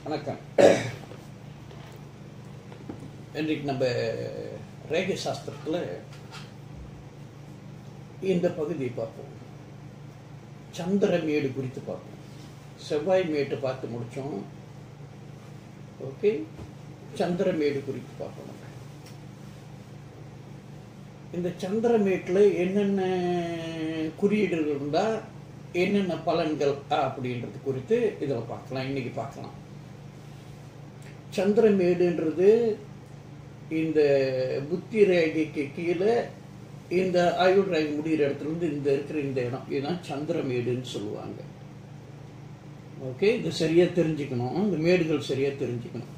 வணக்கம் இன்றைக்கு நம்ம ரேகை சாஸ்திரத்தில் இந்த பகுதியை பார்ப்போம் சந்திரமேடு குறித்து பார்ப்போம் செவ்வாய் மேட்டு பார்த்து முடித்தோம் ஓகே சந்திரமேடு குறித்து பார்ப்போம் நம்ம இந்த சந்திரமேட்டில் என்னென்ன குறியீடுகள் இருந்தால் என்னென்ன பலன்கள் அப்படின்றது குறித்து இதில் பார்க்கலாம் இன்னைக்கு பார்க்கலாம் சந்திரமேடுன்றது இந்த புத்தி ரேகைக்கு கீழே இந்த ஆயுள் ரேகை முடிகிற இடத்துல இருந்து இந்த இருக்கிற இந்த இடம் இதுதான் சந்திரமேடுன்னு சொல்லுவாங்க ஓகே இது சரியா தெரிஞ்சுக்கணும் இந்த மேடுகள் சரியா தெரிஞ்சுக்கணும்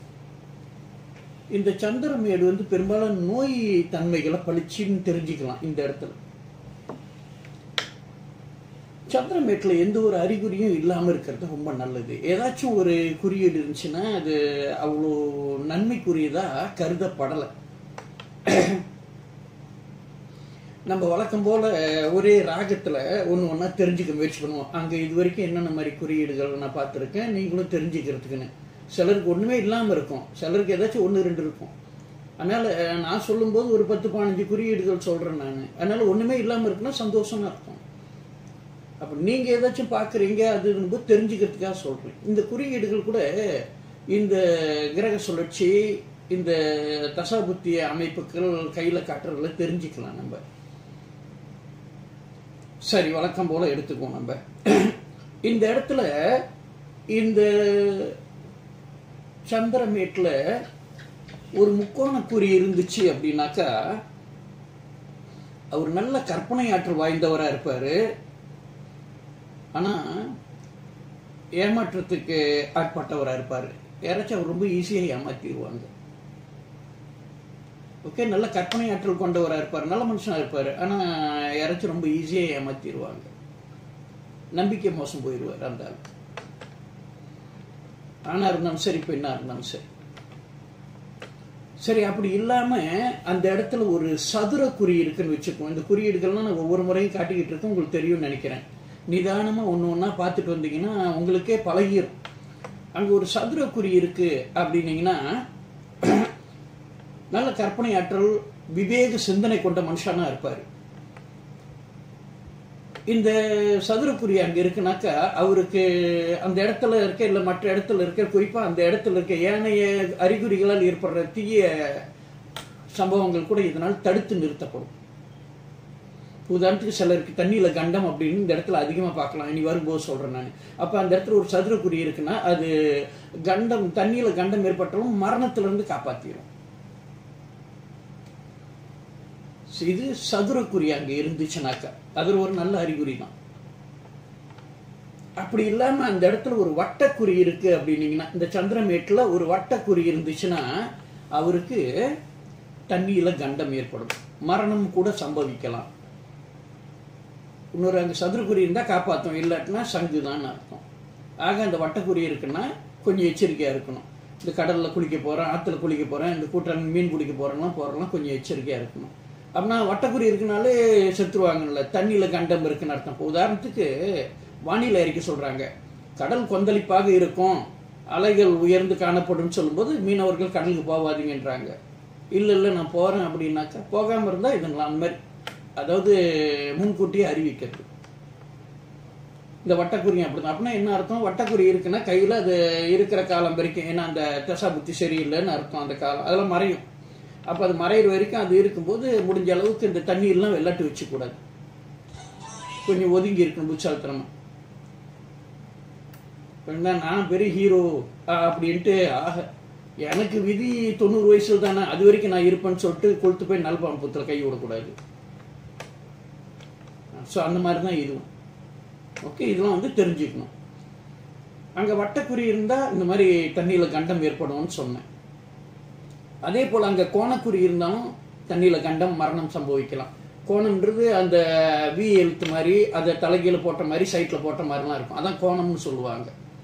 இந்த சந்திரமேடு வந்து பெரும்பாலும் நோய் தன்மைகளை பளிச்சுன்னு தெரிஞ்சுக்கலாம் இந்த இடத்துல சந்திரமேட்டில் எந்த ஒரு அறிகுறியும் இல்லாமல் இருக்கிறது ரொம்ப நல்லது ஏதாச்சும் ஒரு குறியீடு இருந்துச்சுன்னா அது அவ்வளோ நன்மைக்குரியதாக கருதப்படலை நம்ம வழக்கம் போல ஒரே ராகத்தில் ஒன்று ஒன்றா தெரிஞ்சுக்க முயற்சி பண்ணுவோம் அங்கே இது வரைக்கும் என்னென்ன மாதிரி குறியீடுகள் நான் பார்த்துருக்கேன் நீங்களும் தெரிஞ்சுக்கிறதுக்குன்னு சிலருக்கு ஒன்றுமே இல்லாமல் இருக்கும் சிலருக்கு ஏதாச்சும் ஒன்று ரெண்டு இருக்கும் அதனால் நான் சொல்லும்போது ஒரு பத்து பதினஞ்சு குறியீடுகள் சொல்கிறேன் நான் அதனால் ஒன்றுமே இல்லாமல் இருக்குன்னா சந்தோஷமா இருக்கும் அப்போ நீங்கள் ஏதாச்சும் பார்க்குறீங்க அது தெரிஞ்சுக்கிறதுக்காக சொல்கிறேன் இந்த குறியீடுகள் கூட இந்த கிரக சுழற்சி இந்த தசாபுத்திய அமைப்புகள் கையில் காட்டுறதுல தெரிஞ்சுக்கலாம் நம்ம சரி வழக்கம் போல எடுத்துக்குவோம் நம்ம இந்த இடத்துல இந்த சந்திரமேட்டில் ஒரு முக்கோண குறி இருந்துச்சு அப்படின்னாக்கா அவர் நல்ல கற்பனை ஆற்றல் வாய்ந்தவராக இருப்பார் ஆனால் ஏமாற்றத்துக்கு ஆட்பட்டவராக இருப்பார் யாராச்சும் அவர் ரொம்ப ஈஸியாக ஏமாத்திடுவாங்க ஓகே நல்ல கற்பனை ஆற்றல் கொண்டவராக இருப்பார் நல்ல மனுஷனாக இருப்பார் ஆனால் யாராச்சும் ரொம்ப ஈஸியாக ஏமாத்திடுவாங்க நம்பிக்கை மோசம் போயிடுவார் அந்த ஆள் ஆணாக இருந்தாலும் சரி பெண்ணாக இருந்தாலும் சரி சரி அப்படி இல்லாமல் அந்த இடத்துல ஒரு சதுர குறி இருக்குன்னு வச்சுக்கோம் இந்த குறியீடுகள்லாம் நான் ஒவ்வொரு முறையும் காட்டிக்கிட்டு இருக்கேன் உங்களுக்கு தெரியும்னு நினைக்கிறேன் நிதானமாக ஒன்று ஒன்றா பார்த்துட்டு வந்தீங்கன்னா உங்களுக்கே பழகிரும் அங்கே ஒரு சதுர குறி இருக்கு அப்படின்னீங்கன்னா நல்ல கற்பனை ஆற்றல் விவேக சிந்தனை கொண்ட மனுஷனா இருப்பார் இந்த சதுரக்குறி அங்க இருக்குனாக்கா அவருக்கு அந்த இடத்துல இருக்க இல்லை மற்ற இடத்துல இருக்க குறிப்பா அந்த இடத்துல இருக்க ஏனைய அறிகுறிகளால் ஏற்படுற தீய சம்பவங்கள் கூட இதனால் தடுத்து நிறுத்தப்படும் உதாரணத்துக்கு சிலருக்கு தண்ணியில கண்டம் அப்படின்னு இந்த இடத்துல அதிகமா பார்க்கலாம் இனி வரும்போது சொல்றேன் நான் அப்ப அந்த இடத்துல ஒரு சதுரக்குறி இருக்குன்னா அது கண்டம் தண்ணியில கண்டம் ஏற்பட்டாலும் மரணத்துல இருந்து காப்பாத்திரும் இது சதுரக்குறி அங்க இருந்துச்சுனாக்கா அது ஒரு நல்ல அறிகுறி தான் அப்படி இல்லாம அந்த இடத்துல ஒரு வட்டக்குறி இருக்கு அப்படின்னீங்கன்னா இந்த சந்திரமேட்டுல ஒரு வட்டக்குறி இருந்துச்சுன்னா அவருக்கு தண்ணியில கண்டம் ஏற்படும் மரணம் கூட சம்பவிக்கலாம் இன்னொரு அங்கே சதுரக்குறி இருந்தால் காப்பாற்றும் இல்லாட்டினா சங்கு தான் அர்த்தம் ஆக அந்த வட்டக்குறி இருக்குன்னா கொஞ்சம் எச்சரிக்கையாக இருக்கணும் இந்த கடலில் குளிக்க போகிறேன் ஆற்றுல குளிக்க போகிறேன் இந்த கூட்டம் மீன் பிடிக்க போகிறேன்னா போகிறலாம் கொஞ்சம் எச்சரிக்கையாக இருக்கணும் அப்படின்னா வட்டக்குறி இருக்குனாலே செத்துருவாங்கல்ல தண்ணியில் கண்டம் இருக்குன்னு அர்த்தம் இப்போ உதாரணத்துக்கு வானிலை அறிக்கை சொல்கிறாங்க கடல் கொந்தளிப்பாக இருக்கும் அலைகள் உயர்ந்து காணப்படும் சொல்லும்போது மீனவர்கள் கடலுக்கு போகாதீங்கன்றாங்க இல்லை இல்லை நான் போகிறேன் அப்படின்னாக்கா போகாமல் இருந்தால் இதுங்களா அந்த மாதிரி அதாவது முன்கூட்டியே அறிவிக்கிறது இந்த வட்டக்குறி அப்படிதான் அப்படின்னா என்ன அர்த்தம் வட்டக்குறி இருக்குன்னா கையில் அது இருக்கிற காலம் வரைக்கும் ஏன்னா அந்த தசா புத்தி சரியில்லைன்னு அர்த்தம் அந்த காலம் அதெல்லாம் மறையும் அப்போ அது மறையிற வரைக்கும் அது இருக்கும்போது முடிஞ்ச அளவுக்கு இந்த தண்ணீர்லாம் வெள்ளாட்டு வச்சுக்கூடாது கொஞ்சம் ஒதுங்கி இருக்கணும் புச்சாலத்தனமா நான் பெரிய ஹீரோ அப்படின்ட்டு ஆக எனக்கு விதி தொண்ணூறு வயசுல தானே அது வரைக்கும் நான் இருப்பேன்னு சொல்லிட்டு கொளுத்து போய் நல்பாம்புத்தில் கை விடக்கூடாது ஸோ அந்த மாதிரி தான் இதுவும் ஓகே இதெல்லாம் வந்து தெரிஞ்சுக்கணும் அங்கே வட்டக்குறி இருந்தால் இந்த மாதிரி தண்ணியில் கண்டம் ஏற்படும்னு சொன்னேன் அதே போல் அங்கே கோணக்குறி இருந்தாலும் தண்ணியில் கண்டம் மரணம் சம்பவிக்கலாம் கோணம்ன்றது அந்த வி எழுத்து மாதிரி அதை தலைகீழ போட்ட மாதிரி சைட்டில் போட்ட மாதிரிலாம் இருக்கும் அதான் கோணம்னு சொல்லுவாங்க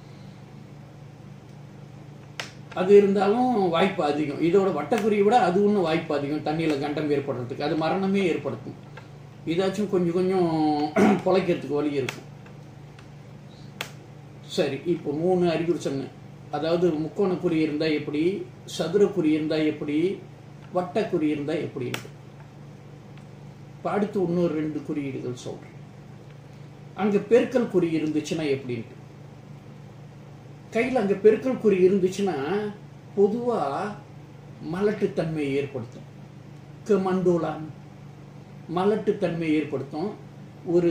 அது இருந்தாலும் வாய்ப்பு அதிகம் இதோட வட்டக்குறியை விட அது ஒன்றும் வாய்ப்பு அதிகம் தண்ணியில் கண்டம் ஏற்படுறதுக்கு அது மரணமே ஏற்படுத்தும் இதாச்சும் கொஞ்சம் கொஞ்சம் பொழைக்கிறதுக்கு வழி இருக்கும் சரி இப்போ மூணு அறிகுறி சொன்னேன் அதாவது முக்கோண குறி இருந்தா எப்படி சதுர குறி இருந்தா எப்படி வட்ட குறி இருந்தா எப்படி இப்ப அடுத்து இன்னொரு ரெண்டு குறியீடுகள் சொல்றேன் அங்க பெருக்கல் குறி இருந்துச்சுன்னா எப்படின்ட்டு கையில் அங்க பெருக்கல் குறி இருந்துச்சுன்னா பொதுவா மலட்டுத்தன்மையை ஏற்படுத்தும் கமண்டோலான் மலட்டுத்தன்மையை ஏற்படுத்தும் ஒரு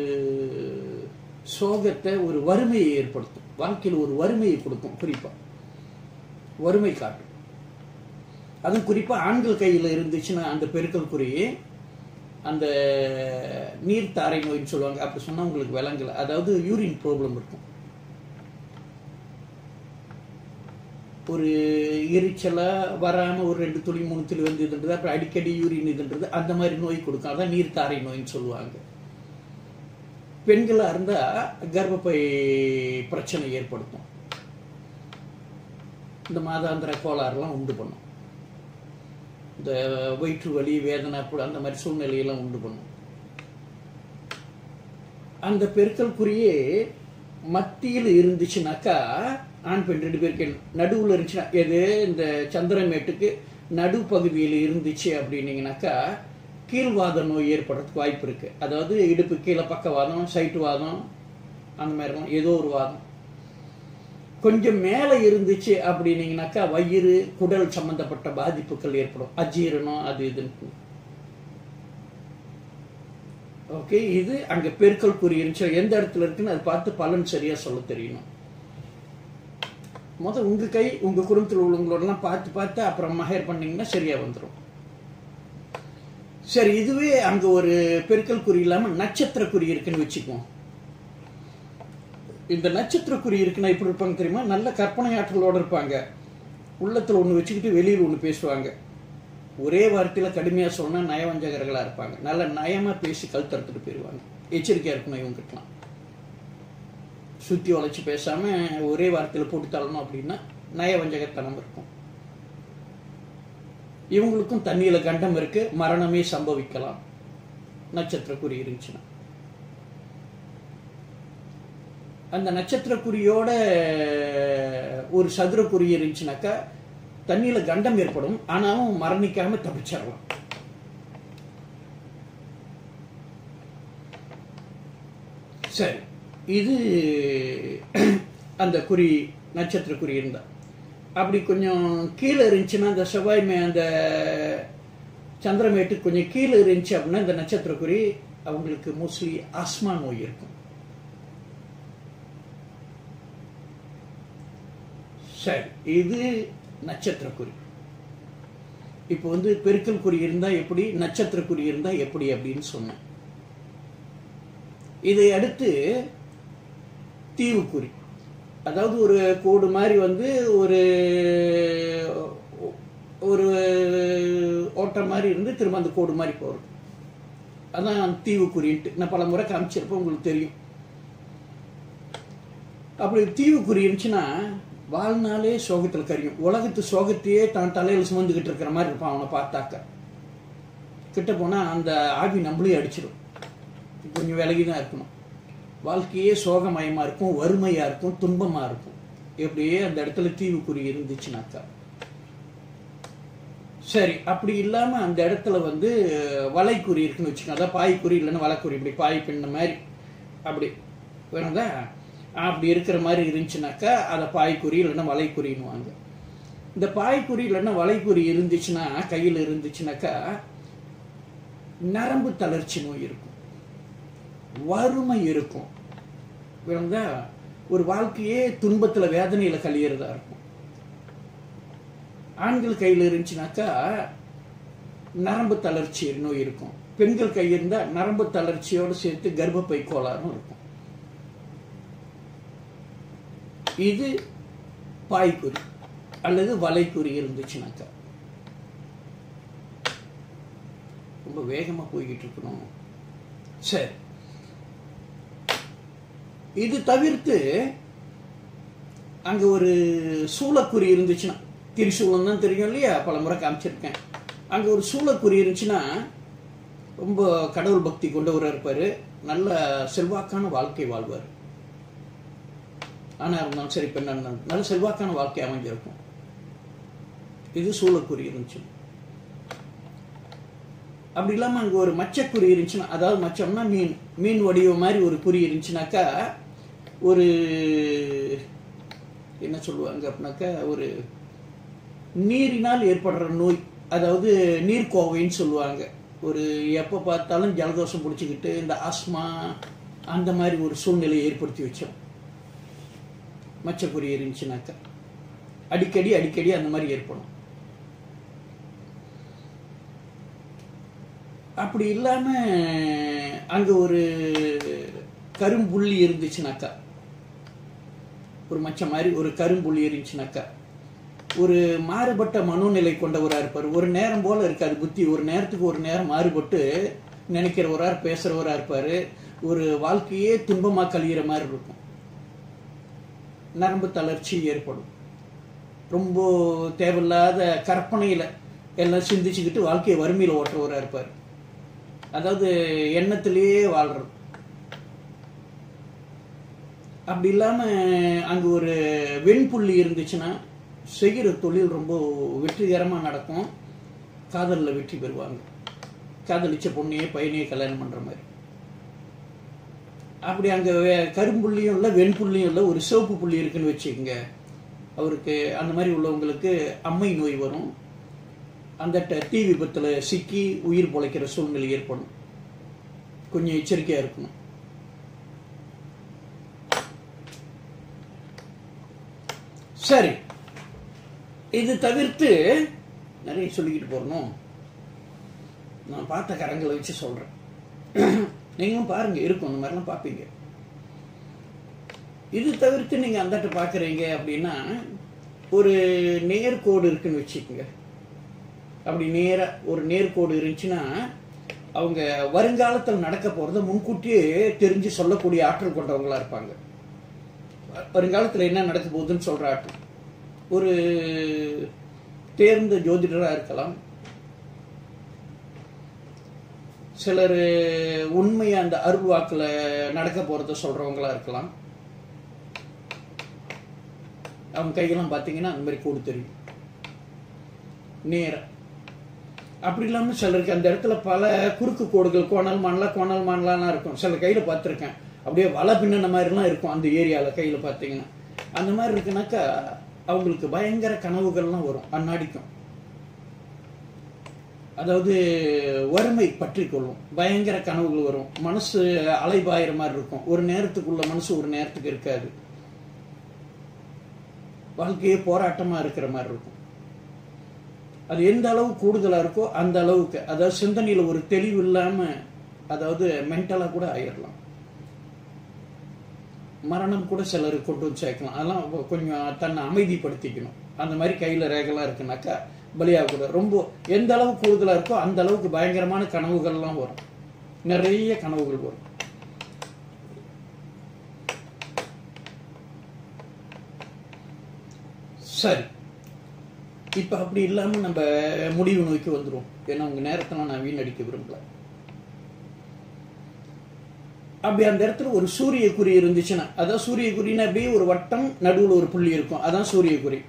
சோகத்தை ஒரு வறுமையை ஏற்படுத்தும் வாழ்க்கையில் ஒரு வறுமையை கொடுக்கும் குறிப்பா வறுமை காட்டும் அதுவும் குறிப்பா ஆண்கள் கையில் இருந்துச்சுன்னா அந்த பெருக்கல் குறி அந்த நீர் தாரை நோயின்னு சொல்லுவாங்க அப்படி சொன்னா உங்களுக்கு விளங்கல அதாவது யூரின் ப்ராப்ளம் இருக்கும் ஒரு எரிச்சலா வராம ஒரு ரெண்டு துளி மூணு துளி வந்து இதுன்றது அப்புறம் அடிக்கடி யூரின் இதுன்றது அந்த மாதிரி நோய் கொடுக்கும் அதான் நீர் தாரை நோயின்னு சொல்லுவாங்க பெண்களா இருந்தா கர்ப்பப்பை பிரச்சனை ஏற்படுத்தும் இந்த மாதாந்திர கோளாறுலாம் உண்டு பண்ணும் இந்த வயிற்று வலி வேதனை அப்படி அந்த மாதிரி சூழ்நிலையெல்லாம் உண்டு பண்ணும் அந்த பெருக்கல் குறியே மத்தியில் இருந்துச்சுனாக்கா ஆண் பெண் ரெண்டு பேருக்கு நடுவில் இருந்துச்சுன்னா எது இந்த சந்திரமேட்டுக்கு நடு பகுதியில் இருந்துச்சு அப்படின்னீங்கனாக்கா கீழ்வாத நோய் ஏற்படுறதுக்கு வாய்ப்பு இருக்கு அதாவது இடுப்பு கீழே பக்கவாதம் சைட்டு வாதம் அந்த மாதிரிலாம் ஏதோ ஒரு வாதம் கொஞ்சம் மேலே இருந்துச்சு அப்படின்னீங்கனாக்கா வயிறு குடல் சம்பந்தப்பட்ட பாதிப்புகள் ஏற்படும் அஜீரணம் அது இதுன்னு ஓகே இது அங்க பெருக்கல் குறி இருந்துச்சு எந்த இடத்துல இருக்குன்னு அதை பார்த்து பலன் சரியா சொல்ல தெரியணும் முத உங்க கை உங்க குடும்பத்தில் உள்ளவங்களோடலாம் பார்த்து பார்த்து அப்புறம் மகர் பண்ணீங்கன்னா சரியா வந்துடும் சரி இதுவே அங்க ஒரு பெருக்கல் குறி இல்லாம நட்சத்திர குறி இருக்குன்னு வச்சுக்குவோம் இந்த நட்சத்திர குறி இருக்குன்னா எப்படி இருப்பாங்க தெரியுமா நல்ல கற்பனை ஆற்றலோட இருப்பாங்க உள்ளத்துல ஒண்ணு வச்சுக்கிட்டு வெளியில் ஒண்ணு பேசுவாங்க ஒரே வார்த்தையில கடுமையா சொன்னா நயவஞ்சகர்களா இருப்பாங்க நல்ல நயமா பேசி கழுத்தறுத்துட்டு போயிடுவாங்க எச்சரிக்கையா இருக்கணும் இவங்ககிட்டலாம் சுத்தி உழைச்சு பேசாம ஒரே வார்த்தையில போட்டு தள்ளணும் அப்படின்னா நயவஞ்சகத்தனம் இருக்கும் இவங்களுக்கும் தண்ணியில கண்டம் இருக்கு மரணமே சம்பவிக்கலாம் நட்சத்திர குறி இருந்துச்சுன்னா அந்த நட்சத்திர குறியோட ஒரு சதுர குறி இருந்துச்சுனாக்கா தண்ணியில கண்டம் ஏற்படும் ஆனாலும் மரணிக்காம தப்பிச்சிடலாம் சரி இது அந்த குறி நட்சத்திர குறி இருந்தா அப்படி கொஞ்சம் கீழே இருந்துச்சுன்னா அந்த செவ்வாய் மே அந்த சந்திரமேட்டு கொஞ்சம் கீழே இருந்துச்சு அப்படின்னா இந்த நட்சத்திர குறி அவங்களுக்கு மோஸ்ட்லி ஆஸ்மா நோய் இருக்கும் சரி இது நட்சத்திர குறி இப்போ வந்து பெருக்கல் குறி இருந்தா எப்படி நட்சத்திர குறி இருந்தா எப்படி அப்படின்னு சொன்னேன் இதை அடுத்து தீவுக்குறி அதாவது ஒரு கோடு மாதிரி வந்து ஒரு ஒரு ஓட்டம் மாதிரி இருந்து திரும்ப அந்த கோடு மாதிரி போகிறது அதான் தீவுக்குறின்ட்டு நான் பல முறை காமிச்சிருப்பேன் உங்களுக்கு தெரியும் அப்படி தீவுக்குறி இருந்துச்சுன்னா வாழ்நாளே சோகத்தில் கரியும் உலகத்து சோகத்தையே தான் தலையில் சுமந்துக்கிட்டு இருக்கிற மாதிரி இருப்பான் அவனை பார்த்தாக்க கிட்ட போனால் அந்த ஆவி நம்மளையும் அடிச்சிடும் கொஞ்சம் விலகி தான் இருக்கணும் வாழ்க்கையே சோகமயமா இருக்கும் வறுமையா இருக்கும் துன்பமா இருக்கும் எப்படியே அந்த இடத்துல தீவுக்குறி இருந்துச்சுனாக்கா சரி அப்படி இல்லாம அந்த இடத்துல வந்து வலைக்குறி இருக்குன்னு வச்சுக்கோங்க அதான் பாய்க்குறி இல்லைன்னா வலைக்குறி இப்படி பாய் பின்ன மாதிரி அப்படி வேணுதா அப்படி இருக்கிற மாதிரி இருந்துச்சுனாக்கா அதை பாய்க்குறி இல்லைன்னா வலைக்குறின்னுவாங்க இந்த பாய்க்குறி இல்லைன்னா வலைக்குறி இருந்துச்சுன்னா கையில் இருந்துச்சுனாக்கா நரம்பு தளர்ச்சி நோய் இருக்கும் வறுமை இருக்கும் விளங்குதா ஒரு வாழ்க்கையே துன்பத்துல வேதனையில கழியறதா இருக்கும் ஆண்கள் கையில் இருந்துச்சுனாக்கா நரம்பு தளர்ச்சி நோய் இருக்கும் பெண்கள் கை இருந்தா நரம்பு தளர்ச்சியோடு சேர்த்து கர்ப்பப்பை கோளாறும் இருக்கும் இது பாய்க்குறி அல்லது வலைக்குறி இருந்துச்சுனாக்கா ரொம்ப வேகமா போய்கிட்டு இருக்கணும் சரி இது தவிர்த்து அங்க ஒரு சூளக்குறி இருந்துச்சுன்னா திரிசூலம் தான் தெரியும் இல்லையா பல முறை காமிச்சிருக்கேன் அங்க ஒரு சூளக்குறி இருந்துச்சுன்னா ரொம்ப கடவுள் பக்தி கொண்டவராக இருப்பாரு நல்ல செல்வாக்கான வாழ்க்கை வாழ்வார் ஆணாக இருந்தாலும் சரி பெண்ணாக இருந்தாலும் நல்ல செல்வாக்கான வாழ்க்கை அமைஞ்சிருக்கும் இது சூழக்குறி இருந்துச்சு அப்படி இல்லாமல் அங்கே ஒரு மச்சக்குறி இருந்துச்சுன்னா அதாவது மச்சம்னா மீன் மீன் வடிவம் மாதிரி ஒரு குறி இருந்துச்சுனாக்கா ஒரு என்ன சொல்லுவாங்க அப்படின்னாக்கா ஒரு நீரினால் ஏற்படுற நோய் அதாவது நீர்க்கோவைன்னு சொல்லுவாங்க ஒரு எப்போ பார்த்தாலும் ஜலதோஷம் பிடிச்சிக்கிட்டு இந்த ஆஸ்மா அந்த மாதிரி ஒரு சூழ்நிலையை ஏற்படுத்தி வச்சோம் மச்சக்குறி இருந்துச்சுனாக்கா அடிக்கடி அடிக்கடி அந்த மாதிரி ஏற்படும் அப்படி இல்லாம அங்க ஒரு கரும்புள்ளி இருந்துச்சுனாக்கா ஒரு மச்சம் மாதிரி ஒரு கரும்புள்ளி இருந்துச்சுனாக்கா ஒரு மாறுபட்ட மனோநிலை கொண்டவரா இருப்பார் ஒரு நேரம் போல இருக்காது புத்தி ஒரு நேரத்துக்கு ஒரு நேரம் மாறுபட்டு நினைக்கிறவரா பேசுறவரா இருப்பாரு ஒரு வாழ்க்கையே துன்பமா கழியிற மாதிரி இருக்கும் நரம்பு தளர்ச்சி ஏற்படும் ரொம்ப தேவையில்லாத கற்பனையில எல்லாம் சிந்திச்சுக்கிட்டு வாழ்க்கையை வறுமையில ஓட்டுறவரா இருப்பார் அதாவது எண்ணத்திலேயே வாழ்றது அப்படி இல்லாம அங்க ஒரு வெண்புள்ளி இருந்துச்சுன்னா செய்கிற தொழில் ரொம்ப வெற்றிகரமா நடக்கும் காதல்ல வெற்றி பெறுவாங்க காதலிச்ச பொண்ணையே பையனையே கல்யாணம் பண்ற மாதிரி அப்படி அங்க வே- கரும்புள்ளியும் இல்லை வெண்புள்ளியும் இல்லை ஒரு சிவப்பு புள்ளி இருக்குன்னு வச்சுக்கோங்க அவருக்கு அந்த மாதிரி உள்ளவங்களுக்கு அம்மை நோய் வரும் அந்த ட- தீ விபத்துல சிக்கி உயிர் பொழைக்கிற சூழ்நிலை ஏற்படும் கொஞ்சம் எச்சரிக்கையா இருக்கணும் சரி இது தவிர்த்து நிறைய சொல்லிக்கிட்டு போறணும் நான் பார்த்த கரங்களை வச்சு சொல்றேன் நீங்களும் பாருங்க இருக்கும் அந்த மாதிரிலாம் பார்ப்பீங்க இது தவிர்த்து நீங்க அந்தாட்ட பார்க்குறீங்க அப்படின்னா ஒரு நேர்கோடு இருக்குன்னு வச்சுக்கோங்க அப்படி நேரா ஒரு நேர்கோடு இருந்துச்சுன்னா அவங்க வருங்காலத்தில் நடக்க போறதை முன்கூட்டியே தெரிஞ்சு சொல்லக்கூடிய ஆற்றல் கொண்டவங்களா இருப்பாங்க வருங்காலத்தில் என்ன நடக்க போகுதுன்னு சொல்ற ஆற்றல் ஒரு தேர்ந்த ஜோதிடரா இருக்கலாம் சிலர் உண்மையை அந்த அருள் வாக்குல நடக்க போறத சொல்றவங்களா இருக்கலாம் அவங்க கையெல்லாம் பார்த்தீங்கன்னா அந்த மாதிரி கோடு தெரியும் நேரா அப்படி இல்லாம சிலருக்கு அந்த இடத்துல பல குறுக்கு கோடுகள் கோணல் மணலா கோணல் மணலாலாம் இருக்கும் சில கையில பார்த்துருக்கேன் அப்படியே வலை பின்னன மாதிரிலாம் இருக்கும் அந்த ஏரியால கையில பார்த்தீங்கன்னா அந்த மாதிரி இருக்குனாக்கா அவங்களுக்கு பயங்கர கனவுகள்லாம் வரும் அந்நாடிக்கும் அதாவது வறுமை பற்றி கொள்ளும் பயங்கர கனவுகள் வரும் மனசு அலைபாயிற மாதிரி இருக்கும் ஒரு நேரத்துக்குள்ள மனசு ஒரு நேரத்துக்கு இருக்காது வாழ்க்கையே போராட்டமா இருக்கிற மாதிரி இருக்கும் அது எந்த அளவு கூடுதலா இருக்கோ அந்த அளவுக்கு அதாவது சிந்தனையில ஒரு தெளிவு இல்லாம அதாவது மென்டலா கூட ஆயிடலாம் மரணம் கூட சிலருக்கு கொண்டு வந்து சேர்க்கலாம் அதெல்லாம் கொ- கொஞ்சம் தன்னை அமைதிப்படுத்திக்கணும் அந்த மாதிரி கையில ரேகலாம் இருக்குனாக்கா பலியாக கூட ரொம்ப எந்த அளவு கூடுதலா இருக்கோ அந்த அளவுக்கு பயங்கரமான கனவுகள்லாம் வரும் நிறைய கனவுகள் வரும் சரி இப்ப அப்படி இல்லாம நம்ம முடிவு நோக்கி வந்துரும் ஏன்னா உங்க நேரத்தை நான் வீணடிக்க விரும்பல அப்படி அந்த இடத்துல ஒரு சூரிய குறி இருந்துச்சுன்னா அதான் சூரிய குறின்னா அப்படியே ஒரு வட்டம் நடுவுல ஒரு புள்ளி இருக்கும் அதான் சூரிய குறி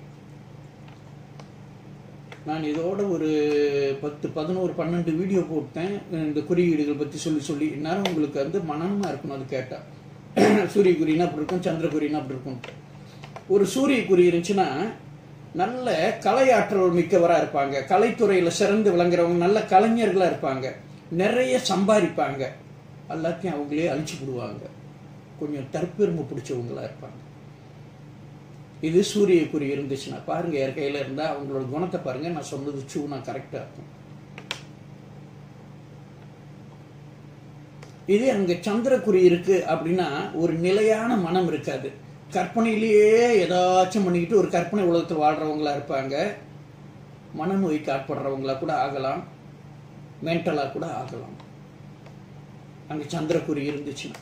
நான் இதோட ஒரு பத்து பதினோரு பன்னெண்டு வீடியோ போட்டேன் இந்த குறியீடுகள் பத்தி சொல்லி சொல்லி இந்நேரம் உங்களுக்கு வந்து மனமா இருக்கணும் அது கேட்டா சூரிய குறினா அப்படி இருக்கும் சந்திர குறினா அப்படி இருக்கும் ஒரு சூரிய குறி இருந்துச்சுன்னா நல்ல கலையாற்றல் மிக்கவரா இருப்பாங்க கலைத்துறையில சிறந்து விளங்குறவங்க நல்ல கலைஞர்களா இருப்பாங்க நிறைய சம்பாதிப்பாங்க எல்லாத்தையும் அவங்களே அழிச்சு விடுவாங்க கொஞ்சம் தற்பெருமை பிடிச்சவங்களா இருப்பாங்க இது சூரிய குறி இருந்துச்சுன்னா பாருங்க யார் கையில இருந்தா அவங்களோட குணத்தை பாருங்க நான் சொன்னது சூனா கரெக்டா இருக்கும் இது அங்க சந்திரக்குறி இருக்கு அப்படின்னா ஒரு நிலையான மனம் இருக்காது கற்பனையிலேயே ஏதாச்சும் பண்ணிக்கிட்டு ஒரு கற்பனை உலகத்தில் வாழ்றவங்களா இருப்பாங்க மனநோய்க்கு ஆட்படுறவங்களா கூட ஆகலாம் மென்டலா கூட ஆகலாம் அங்க சந்திரக்குறி இருந்துச்சுன்னா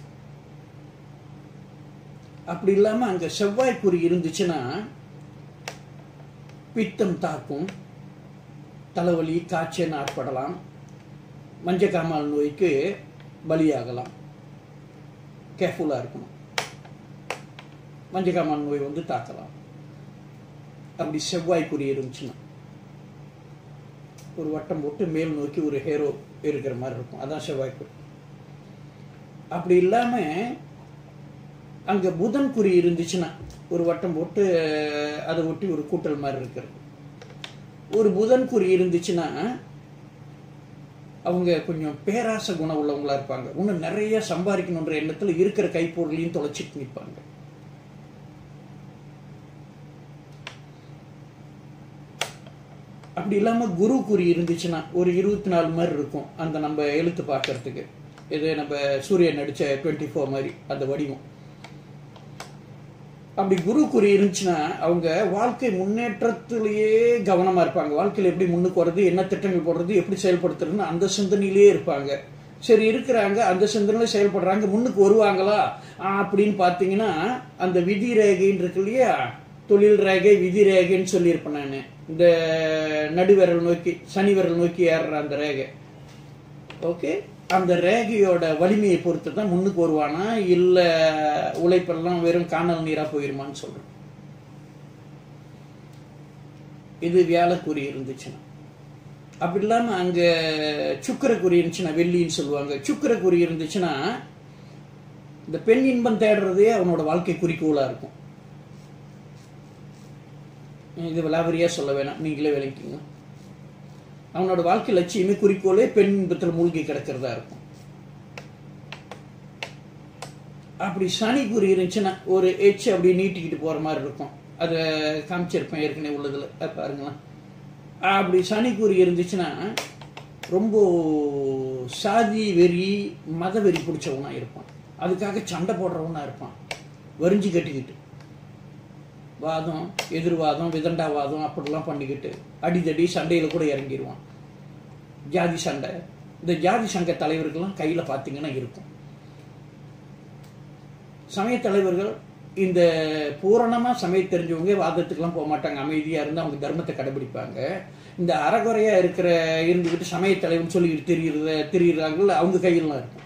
அப்படி இல்லாம அங்க செவ்வாய் குறி இருந்துச்சுன்னா பித்தம் தாக்கும் தலைவலி காய்ச்சல் ஆட்படலாம் மஞ்சக்காமால் நோய்க்கு பலியாகலாம் கேர்ஃபுல்லா இருக்கணும் மஞ்சக்காமான் நோய் வந்து தாக்கலாம் அப்படி செவ்வாய் குறி இருந்துச்சுன்னா ஒரு வட்டம் போட்டு மேல் நோக்கி ஒரு ஹேரோ இருக்கிற மாதிரி இருக்கும் அதான் செவ்வாய் குறி அப்படி இல்லாம அங்க புதன் குறி இருந்துச்சுன்னா ஒரு வட்டம் போட்டு அதை ஒட்டி ஒரு கூட்டல் மாதிரி இருக்கிறது ஒரு புதன் குறி இருந்துச்சுன்னா அவங்க கொஞ்சம் பேராச குணம் உள்ளவங்களா இருப்பாங்க இன்னும் நிறைய சம்பாதிக்கணுன்ற எண்ணத்துல இருக்கிற கைப்பொருளையும் தொலைச்சிட்டு நிற்பாங்க அப்படி இல்லாம குரு குறி இருந்துச்சுன்னா ஒரு இருபத்தி நாலு மாதிரி இருக்கும் அந்த நம்ம எழுத்து பார்க்கறதுக்கு இது நம்ம சூரியன் நடிச்ச டுவெண்ட்டி ஃபோர் மாதிரி அந்த வடிவம் அப்படி குரு குறி இருந்துச்சுன்னா அவங்க வாழ்க்கை முன்னேற்றத்திலேயே கவனமா இருப்பாங்க வாழ்க்கையில எப்படி முன்னுக்கு வர்றது என்ன திட்டங்கள் போடுறது எப்படி செயல்படுத்துறதுன்னு அந்த சிந்தனையிலேயே இருப்பாங்க சரி இருக்கிறாங்க அந்த சிந்தனையில செயல்படுறாங்க முன்னுக்கு வருவாங்களா ஆ, அப்படின்னு பார்த்தீங்கன்னா அந்த விதி ரேகைன்னு இருக்கு இல்லையா தொழில் ரேகை விதி ரேகைன்னு சொல்லியிருப்பேன் நான் இந்த நடுவிரல் நோக்கி சனி விரல் நோக்கி ஏறுற அந்த ரேகை ஓகே அந்த ரேகையோட வலிமையை பொறுத்து தான் முன்னுக்கு வருவானா இல்ல உழைப்பெல்லாம் வெறும் காணல் நீரா போயிருமான்னு சொல்றேன் இது வியாழக்குறி இருந்துச்சுன்னா அப்படி இல்லாம அங்க சுக்கரக்குறி இருந்துச்சுன்னா வெள்ளின்னு சொல்லுவாங்க சுக்கரக்குறி இருந்துச்சுன்னா இந்த பெண் இன்பம் தேடுறதே அவனோட வாழ்க்கை குறிக்கோளா இருக்கும் இது விலாவரியா சொல்ல வேணாம் நீங்களே விளங்கிக்கோங்க அவனோட வாழ்க்கை லட்சியமே குறிக்கோளே பெண் இன்பத்தில் மூழ்கி கிடக்கிறதா இருக்கும் அப்படி சனி குறி இருந்துச்சுன்னா ஒரு எச் அப்படி நீட்டிக்கிட்டு போற மாதிரி இருக்கும் அதை காமிச்சிருப்பேன் ஏற்கனவே உள்ளதுல அது பாருங்களேன் அப்படி சனி குறி இருந்துச்சுன்னா ரொம்ப சாதி வெறி மத வெறி பிடிச்சவனா இருப்பான் அதுக்காக சண்டை போடுறவனா இருப்பான் வரிஞ்சு கட்டிக்கிட்டு வாதம் எதிர்வாதம் விதண்டாவாதம் அப்படிலாம் பண்ணிக்கிட்டு அடிதடி சண்டையில கூட இறங்கிடுவான் ஜாதி சண்டை இந்த ஜாதி சங்க தலைவர்கள்லாம் கையில பாத்தீங்கன்னா இருக்கும் சமய தலைவர்கள் இந்த பூரணமா சமய தெரிஞ்சவங்க வாதத்துக்கெல்லாம் போக மாட்டாங்க அமைதியா இருந்து அவங்க தர்மத்தை கடைபிடிப்பாங்க இந்த அறகுறையா இருக்கிற இருந்துகிட்டு சமய தலைவன் சொல்லிக்கிட்டு தெரியுறத தெரியுறாங்கல்ல அவங்க கையிலாம் இருக்கும்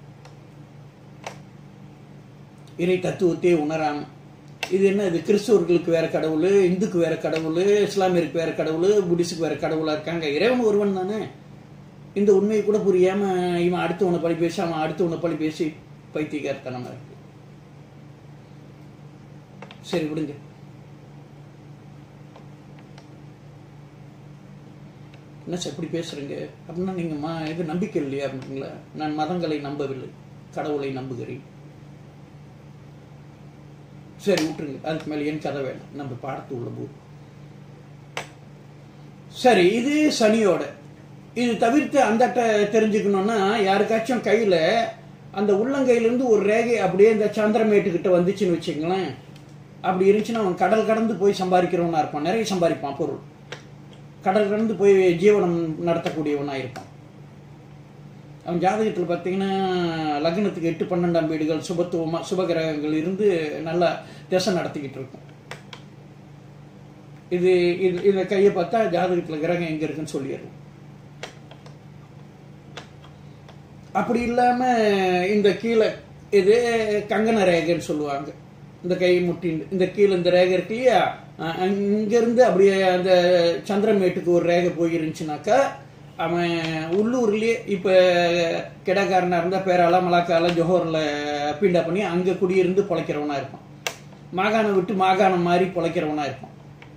இறை தத்துவத்தையே உணராம இது என்ன இது கிறிஸ்தவர்களுக்கு வேற கடவுள் இந்துக்கு வேற கடவுள் இஸ்லாமியருக்கு வேற கடவுள் புத்திஸுக்கு வேற கடவுளா இருக்காங்க இறைவன் ஒருவன் தானே இந்த உண்மையை கூட புரியாம இவன் அடுத்தவனை பழி பேசி அவன் அடுத்தவனை பழி பேசி பைத்தியக்காரத்தனமா இருக்கு சரி விடுங்க என்ன சார் இப்படி பேசுறீங்க அப்படின்னா நீங்க மா இது நம்பிக்கை இல்லையா அப்படிங்களா நான் மதங்களை நம்பவில்லை கடவுளை நம்புகிறேன் சரி விட்டுருங்க அதுக்கு மேல என் கதை வேணும் நம்ம பாடத்து உள்ள போது சரி இது சனியோட இது தவிர்த்து அந்த அட்டை தெரிஞ்சுக்கணும்னா யாருக்காச்சும் கையில அந்த உள்ளங்கையில இருந்து ஒரு ரேகை அப்படியே இந்த சந்திரமேட்டுக்கிட்ட வந்துச்சுன்னு வச்சுங்களேன் அப்படி இருந்துச்சுன்னா அவன் கடல் கடந்து போய் சம்பாதிக்கிறவனா இருப்பான் நிறைய சம்பாதிப்பான் பொருள் கடல் கடந்து போய் ஜீவனம் நடத்தக்கூடியவனா இருப்பான் அவன் ஜாதகத்தில் பார்த்தீங்கன்னா லக்னத்துக்கு எட்டு பன்னெண்டாம் வீடுகள் சுபத்துவமா சுபகிரகங்கள் இருந்து நல்லா திசை நடத்திக்கிட்டு இருக்கும் இது இது இதை கையை பார்த்தா ஜாதகத்தில் கிரகம் எங்க இருக்குன்னு சொல்லிடுறோம் அப்படி இல்லாம இந்த கீழே இது கங்கண ரேகைன்னு சொல்லுவாங்க இந்த கை முட்டி இந்த கீழே இந்த ரேகை இருக்கு இல்லையா அஹ் இங்கிருந்து அப்படியே அந்த சந்திரமேட்டுக்கு ஒரு ரேகை போயிருந்துச்சுனாக்கா அவன் உள்ளூர்லயே இப்ப கிடக்காரனா இருந்தா பேரால மலாக்கால ஜோஹர்ல பீண்டா பண்ணி அங்க குடியிருந்து பொழைக்கிறவனா இருப்பான் மாகாணம் விட்டு மாகாணம் மாதிரி பொழைக்கிறவனா இருப்பான்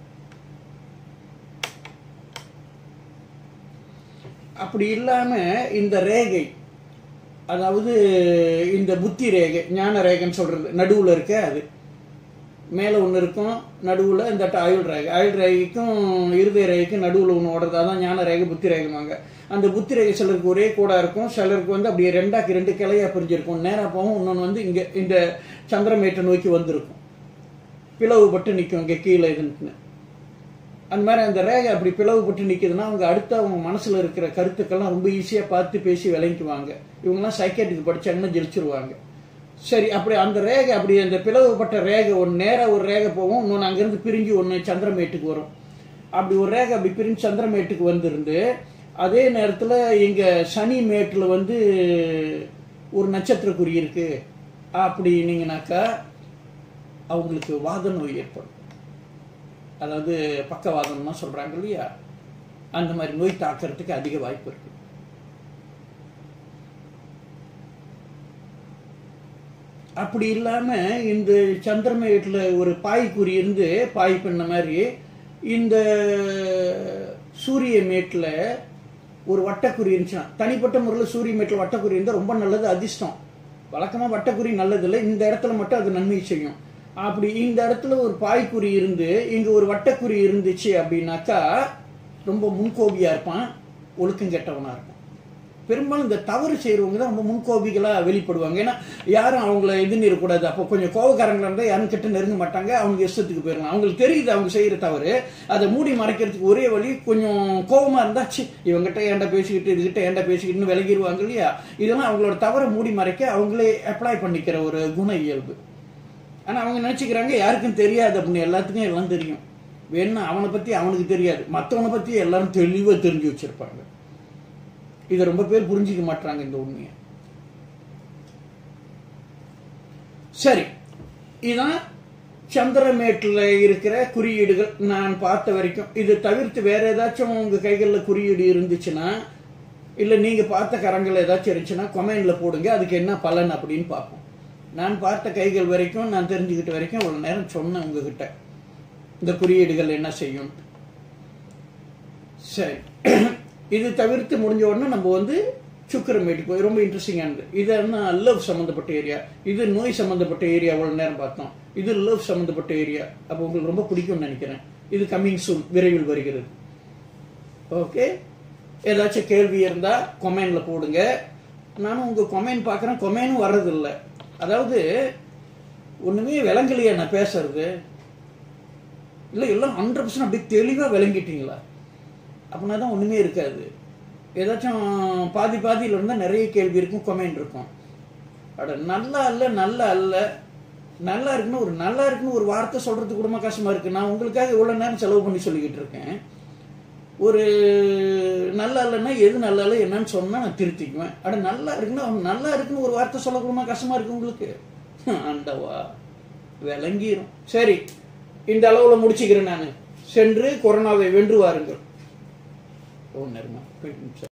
அப்படி இல்லாம இந்த ரேகை அதாவது இந்த புத்தி ரேகை ஞான ரேகைன்னு சொல்றது நடுவுல இருக்க அது மேல ஒண்ணு இருக்கும் நடுவுல இந்த ஆயுள் ரேகை ஆயுள் ரேகைக்கும் இருதய ரேகைக்கும் நடுவுல ஒண்ணு ஓடுறது அதான் ஞான ரேகை புத்தி ரேகைமாங்க அந்த புத்தி ரேகை சிலருக்கு ஒரே கூட இருக்கும் சிலருக்கு வந்து அப்படியே ரெண்டாக்கு ரெண்டு கிளையா பிரிஞ்சிருக்கும் நேரா போகும் இன்னொன்னு வந்து இங்க இந்த சந்திரமேட்டை நோக்கி வந்திருக்கும் பிளவுபட்டு நிற்கும் இங்க கீழே இதுன்னு அந்த மாதிரி அந்த ரேகை அப்படி பிளவுபட்டு நிக்குதுன்னா அவங்க அடுத்து அவங்க மனசுல இருக்கிற கருத்துக்கள்லாம் ரொம்ப ஈஸியா பார்த்து பேசி விளங்கிக்குவாங்க இவங்கெல்லாம் சைக்கேட்ரிக் படிச்சாங்கன்னா ஜெயிச்சிருவாங்க சரி அப்படி அந்த ரேகை அப்படி அந்த பிளவுபட்ட ரேகை ஒன்று நேரா ஒரு ரேகை போகும் இன்னொன்று அங்கிருந்து பிரிஞ்சு ஒன்று சந்திரமேட்டுக்கு வரும் அப்படி ஒரு ரேகை அப்படி பிரிஞ்சு சந்திரமேட்டுக்கு வந்திருந்து அதே நேரத்தில் இங்க சனி மேட்டில் வந்து ஒரு நட்சத்திர குறி இருக்கு அப்படின்னீங்கனாக்கா அவங்களுக்கு வாத நோய் ஏற்படும் அதாவது பக்கவாதம்னா சொல்றாங்க இல்லையா அந்த மாதிரி நோய் தாக்கிறதுக்கு அதிக வாய்ப்பு இருக்கு அப்படி இல்லாம இந்த சந்திரமேட்டில் ஒரு பாய்க்குறி இருந்து பாய் பண்ண மாதிரி இந்த சூரிய மேட்டில் ஒரு வட்டக்குறி இருந்துச்சுன்னா தனிப்பட்ட முறையில் சூரிய மேட்டில் வட்டக்குறி இருந்தால் ரொம்ப நல்லது அதிர்ஷ்டம் வழக்கமாக வட்டக்குறி நல்லதில்லை இந்த இடத்துல மட்டும் அது நன்மை செய்யும் அப்படி இந்த இடத்துல ஒரு பாய்க்குறி இருந்து இங்கே ஒரு வட்டக்குறி இருந்துச்சு அப்படின்னாக்கா ரொம்ப முன்கோபியாக இருப்பான் ஒழுக்கம் கெட்டவனாக இருப்பான் பெரும்பாலும் இந்த தவறு செய்கிறவங்க தான் ரொம்ப முன்கோபிகளாக வெளிப்படுவாங்க ஏன்னா யாரும் அவங்கள இது நிறக்கூடாது அப்போ கொஞ்சம் கோவக்காரங்களா இருந்தால் யாரும் கிட்ட நெருங்க மாட்டாங்க அவங்க இஷ்டத்துக்கு போயிடலாம் அவங்களுக்கு தெரியுது அவங்க செய்கிற தவறு அதை மூடி மறைக்கிறதுக்கு ஒரே வழி கொஞ்சம் கோவமாக இருந்தால் சி இவங்ககிட்ட ஏன்டா பேசிக்கிட்டு இதுகிட்ட ஏன்டா பேசிக்கிட்டுன்னு விலகிடுவாங்க இல்லையா இதெல்லாம் அவங்களோட தவறை மூடி மறைக்க அவங்களே அப்ளை பண்ணிக்கிற ஒரு குண இயல்பு ஆனால் அவங்க நினச்சிக்கிறாங்க யாருக்கும் தெரியாது அப்படின்னு எல்லாத்துக்கும் எல்லாம் தெரியும் வேணா அவனை பற்றி அவனுக்கு தெரியாது மற்றவனை பற்றி எல்லாரும் தெளிவாக தெரிஞ்சு வச்சிருப்பாங்க இதை ரொம்ப பேர் புரிஞ்சிக்க மாட்டாங்க இந்த உண்மையை சரி இதான் சந்திரமேட்டில் இருக்கிற குறியீடுகள் நான் பார்த்த வரைக்கும் இது தவிர்த்து வேற ஏதாச்சும் உங்க கைகளில் குறியீடு இருந்துச்சுன்னா இல்லை நீங்க பார்த்த கரங்கள் ஏதாச்சும் இருந்துச்சுன்னா கொமெண்ட்ல போடுங்க அதுக்கு என்ன பலன் அப்படின்னு பார்ப்போம் நான் பார்த்த கைகள் வரைக்கும் நான் தெரிஞ்சுக்கிட்ட வரைக்கும் அவ்வளோ நேரம் சொன்னேன் உங்ககிட்ட இந்த குறியீடுகள் என்ன செய்யும் சரி இது தவிர்த்து முடிஞ்ச உடனே நம்ம வந்து சுக்கரமேட்டுக்கு போய் ரொம்ப இன்ட்ரெஸ்டிங்கானது இது என்ன லவ் சம்மந்தப்பட்ட ஏரியா இது நோய் சம்மந்தப்பட்ட ஏரியா அவ்வளோ நேரம் பார்த்தோம் இது லவ் சம்மந்தப்பட்ட ஏரியா அப்போ உங்களுக்கு ரொம்ப பிடிக்கும்னு நினைக்கிறேன் இது கம்மிங் சூன் விரைவில் வருகிறது ஓகே ஏதாச்சும் கேள்வி இருந்தால் கொமெண்டில் போடுங்க நானும் உங்கள் கொமெண்ட் பார்க்குறேன் கொமெண்டும் வர்றதில்லை அதாவது ஒன்றுமே விளங்கலையா நான் பேசுறது இல்லை எல்லாம் ஹண்ட்ரட் பர்சன்ட் அப்படி தெளிவாக விளங்கிட்டீங்களா அப்படின்னா தான் ஒன்றுமே இருக்காது ஏதாச்சும் பாதி பாதியில் இருந்தால் நிறைய கேள்வி இருக்கும் கொமெண்ட் இருக்கும் அட நல்லா அல்ல நல்லா அல்ல நல்லா இருக்குன்னு ஒரு நல்லா இருக்குன்னு ஒரு வார்த்தை சொல்றது கூட கஷ்டமா இருக்கு நான் உங்களுக்காக இவ்வளோ நேரம் செலவு பண்ணி சொல்லிக்கிட்டு இருக்கேன் ஒரு நல்லா இல்லைன்னா எது நல்லா இல்லை என்னன்னு சொன்னா நான் திருத்திக்குவேன் அட நல்லா இருக்குன்னா அவன் நல்லா இருக்குன்னு ஒரு வார்த்தை சொல்லக்கூடமா கஷ்டமா இருக்கு உங்களுக்கு ஆண்டவா விளங்கிரும் சரி இந்த அளவுல முடிச்சுக்கிறேன் நான் சென்று கொரோனாவை வென்று வாருங்கள் ஓ நேரமா போயிட்டு